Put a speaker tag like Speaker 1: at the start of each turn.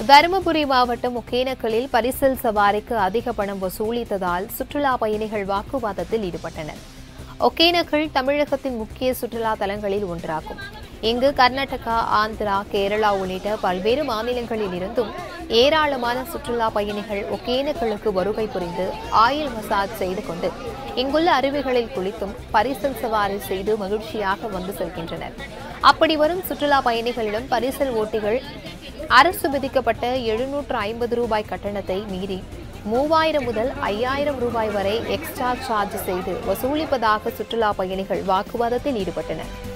Speaker 1: தருமபுரி மாவட்டம் ஒகேனக்கலில் பரிசல் சவாரிக்கு அதிக பணம் வசூலித்ததால் சுற்றுலா பயணிகள் வாக்குவாதத்தில் ஈடுபட்டனர் ஒகேனக்கல் தமிழகத்தின் முக்கிய சுற்றுலா தலங்களில் ஒன்றாகும் இங்கு கர்நாடகா ஆந்திரா கேரளா உள்ளிட்ட பல்வேறு மாநிலங்களில் இருந்தும் ஏராளமான சுற்றுலா பயணிகள் ஒகேனக்கலுக்கு வருகை புரிந்து ஆயில் மசாஜ் செய்து கொண்டு இங்குள்ள அருவிகளில் குளித்தும் பரிசல் சவாரி செய்து மகிழ்ச்சியாக வந்து செல்கின்றனர் அப்படி வரும் சுற்றுலா பயணிகளிடம் பரிசல் ஓட்டிகள் அரசு விதிக்கப்பட்ட எழுநூற்று ஐம்பது ரூபாய் கட்டணத்தை மீறி மூவாயிரம் முதல் ஐயாயிரம் ரூபாய் வரை எக்ஸ்ட்ரா சார்ஜ் செய்து வசூலிப்பதாக சுற்றுலா பயணிகள் வாக்குவாதத்தில் ஈடுபட்டனர்